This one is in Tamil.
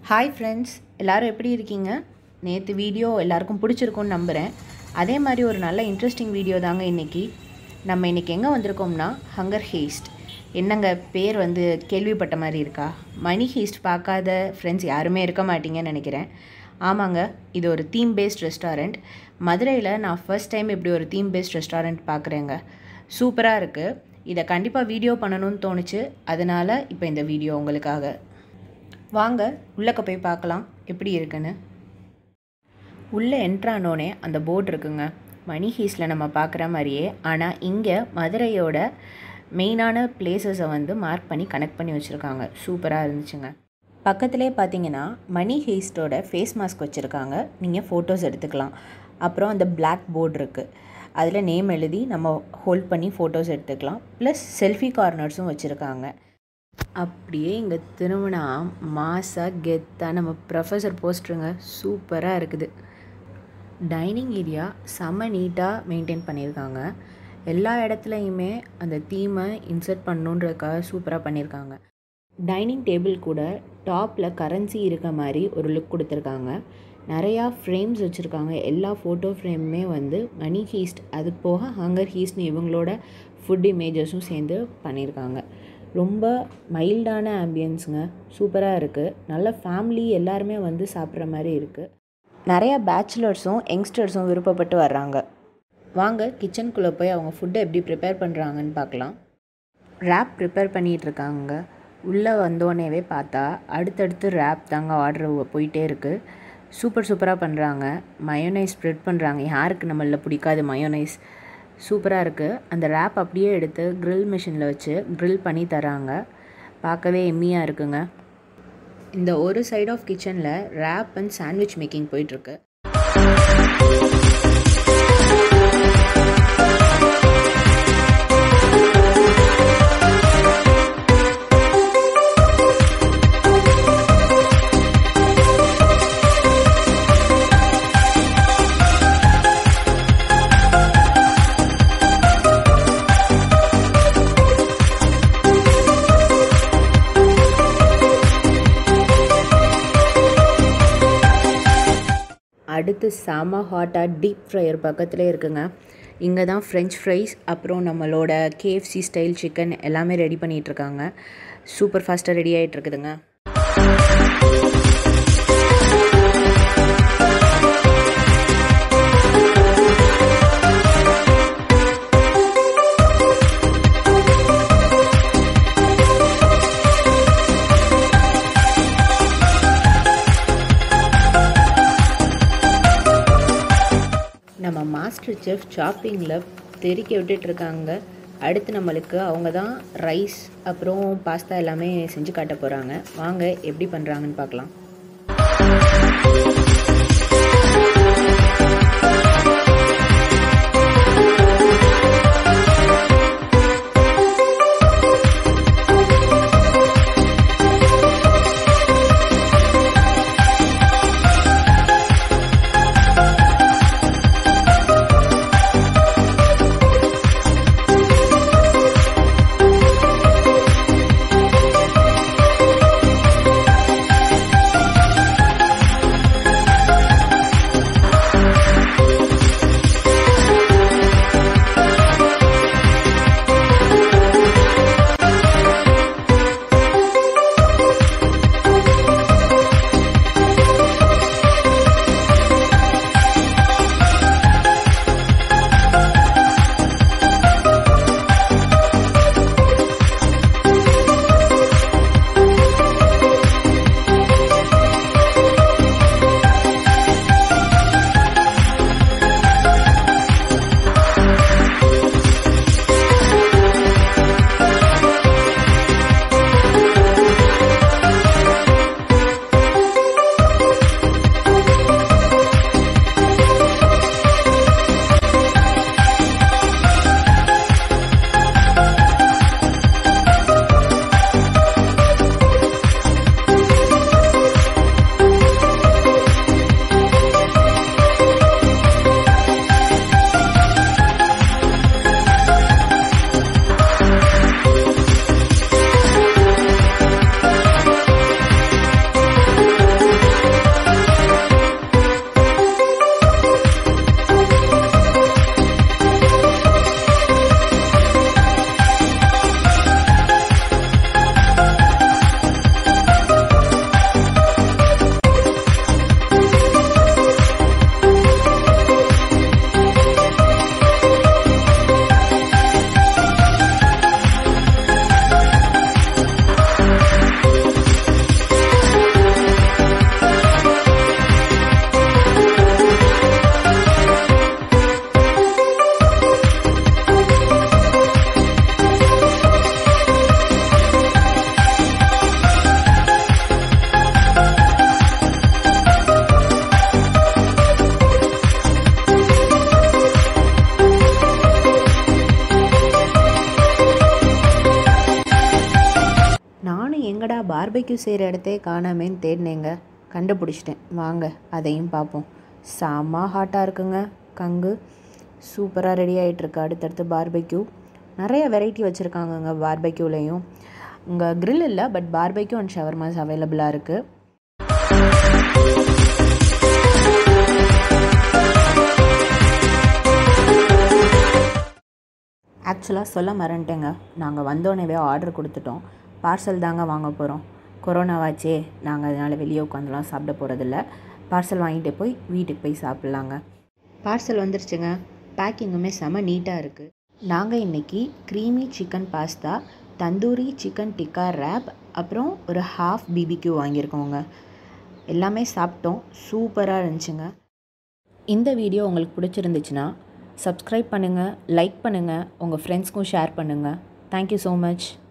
ஹாய் ஃப்ரெண்ட்ஸ் எல்லாரும் எப்படி இருக்கீங்க நேற்று வீடியோ எல்லாருக்கும் பிடிச்சிருக்கும்னு நம்புகிறேன் அதே மாதிரி ஒரு நல்ல இன்ட்ரெஸ்டிங் வீடியோ தாங்க இன்றைக்கி நம்ம இன்றைக்கி எங்கே வந்திருக்கோம்னா ஹங்கர் ஹேஸ்ட் என்னங்க பேர் வந்து கேள்விப்பட்ட மாதிரி இருக்கா மணி ஹீஸ்ட் பார்க்காத ஃப்ரெண்ட்ஸ் யாருமே இருக்க மாட்டீங்கன்னு நினைக்கிறேன் ஆமாங்க இது ஒரு தீம் பேஸ்ட் ரெஸ்டாரண்ட் மதுரையில் நான் ஃபர்ஸ்ட் டைம் இப்படி ஒரு தீம் பேஸ்ட் ரெஸ்டாரண்ட் பார்க்குறேங்க சூப்பராக இருக்குது இதை கண்டிப்பாக வீடியோ பண்ணணும்னு தோணுச்சு அதனால் இப்போ இந்த வீடியோ உங்களுக்காக வாங்க உள்ளக்க போய் பார்க்கலாம் எப்படி இருக்குன்னு உள்ளே என்ட்ரானோடனே அந்த போர்டு இருக்குங்க மணி ஹீஸில் நம்ம பார்க்குற மாதிரியே ஆனால் இங்கே மதுரையோட மெயினான பிளேசஸை வந்து மார்க் பண்ணி கனெக்ட் பண்ணி வச்சுருக்காங்க சூப்பராக இருந்துச்சுங்க பக்கத்துலேயே பார்த்தீங்கன்னா மணி ஹீஸ்டோட ஃபேஸ் மாஸ்க் வச்சுருக்காங்க நீங்கள் ஃபோட்டோஸ் எடுத்துக்கலாம் அப்புறம் அந்த பிளாக் போர்டு இருக்குது அதில் நேம் எழுதி நம்ம ஹோல்ட் பண்ணி ஃபோட்டோஸ் எடுத்துக்கலாம் ப்ளஸ் செல்ஃபி கார்னர்ஸும் வச்சுருக்காங்க அப்படியே இங்கே திரும்பினா மாசாக கெத்தாக நம்ம ப்ரொஃபஸர் போஸ்டருங்க சூப்பராக இருக்குது டைனிங் ஏரியா செம்ம நீட்டாக மெயின்டைன் பண்ணியிருக்காங்க எல்லா இடத்துலையுமே அந்த தீமை இன்சர்ட் பண்ணணுன்றதுக்காக சூப்பராக பண்ணியிருக்காங்க டைனிங் டேபிள் கூட டாப்பில் கரன்சி இருக்க மாதிரி ஒரு லுக் கொடுத்துருக்காங்க நிறையா ஃப்ரேம்ஸ் வச்சுருக்காங்க எல்லா ஃபோட்டோ ஃப்ரேமுமே வந்து மணி ஹீஸ்ட் அது போக ஹங்கர் ஹீஸ்ட்னு இவங்களோட ஃபுட் இமேஜஸும் சேர்ந்து பண்ணியிருக்காங்க ரொம்ப மைல்டான ஆம்பியன்ஸுங்க சூப்பராக இருக்குது நல்ல ஃபேமிலி எல்லாருமே வந்து சாப்பிட்ற மாதிரி இருக்குது நிறையா பேச்சுலர்ஸும் யங்ஸ்டர்ஸும் விருப்பப்பட்டு வர்றாங்க வாங்க கிச்சனுக்குள்ளே போய் அவங்க ஃபுட்டை எப்படி ப்ரிப்பேர் பண்ணுறாங்கன்னு பார்க்கலாம் ரேப் ப்ரிப்பேர் பண்ணிகிட்ருக்காங்க உள்ளே வந்தோடனேவே பார்த்தா அடுத்தடுத்து ரேப் தாங்க ஆர்டர் போயிட்டே இருக்குது சூப்பர் சூப்பராக பண்ணுறாங்க மயோனைஸ் ஸ்ப்ரெட் பண்ணுறாங்க யாருக்கு நம்மளில் பிடிக்காது மயோனைஸ் சூப்பராக இருக்குது அந்த ரேப் அப்படியே எடுத்து க்ரில் மிஷினில் வச்சு க்ரில் பண்ணி தராங்க பார்க்கவே எம்மியாக இருக்குங்க இந்த ஒரு சைட் ஆஃப் கிச்சனில் ரேப் அண்ட் சாண்ட்விச் மேக்கிங் போயிட்டுருக்கு அடுத்து செம ஹாட்டாக டீப் ஃப்ரையர் பக்கத்துலேயே இருக்குங்க இங்கே தான் ஃப்ரெஞ்ச் ஃப்ரைஸ் அப்புறம் நம்மளோட கேஎஃப்சி ஸ்டைல் சிக்கன் எல்லாமே ரெடி பண்ணிகிட்ருக்காங்க சூப்பர் ஃபாஸ்ட்டாக ரெடி ஆகிட்டு இருக்குதுங்க நம்ம மாஸ்டர் செஃப் சாப்பிங்கில் தெறிக்க விட்டுட்ருக்காங்க அடுத்து நம்மளுக்கு அவங்க தான் ரைஸ் அப்புறம் பாஸ்தா எல்லாமே செஞ்சு காட்ட போகிறாங்க வாங்க எப்படி பண்ணுறாங்கன்னு பார்க்கலாம் நானும் எங்கடா பார்பெக்யூ செய்கிற இடத்தே காணாமேன்னு தேடினேங்க கண்டுபிடிச்சிட்டேன் வாங்க அதையும் பார்ப்போம் செம்ம ஹாட்டாக இருக்குங்க கங்கு சூப்பராக ரெடி ஆகிட்டுருக்கு அடுத்தடுத்து பார்பெக்யூ நிறைய வெரைட்டி வச்சுருக்காங்கங்க பார்பெக்யூலேயும் இங்கே grill இல்லை பட் பார்பெக்யூ அண்ட் ஷவர்மாஸ் அவைலபிளாக இருக்குது ஆக்சுவலாக சொல்ல மறந்துட்டேங்க நாங்கள் வந்தோடனே ஆர்டர் கொடுத்துட்டோம் பார்சல் தாங்க வாங்க போகிறோம் கொரோனாவாச்சே நாங்கள் அதனால் வெளியே உட்காந்துலாம் சாப்பிட போகிறதில்ல பார்சல் வாங்கிட்டு போய் வீட்டுக்கு போய் சாப்பிட்லாங்க பார்சல் வந்துருச்சுங்க பேக்கிங்குமே செம நீட்டாக இருக்குது நாங்கள் இன்றைக்கி creamy chicken pasta tandoori chicken tikka wrap அப்புறம் ஒரு ஹாஃப் பிபிக்யூ வாங்கியிருக்கோங்க எல்லாமே சாப்பிட்டோம் சூப்பராக இருந்துச்சுங்க இந்த வீடியோ உங்களுக்கு பிடிச்சிருந்துச்சுன்னா சப்ஸ்கிரைப் பண்ணுங்கள் லைக் பண்ணுங்கள் உங்கள் ஃப்ரெண்ட்ஸ்க்கும் ஷேர் பண்ணுங்கள் தேங்க்யூ ஸோ மச்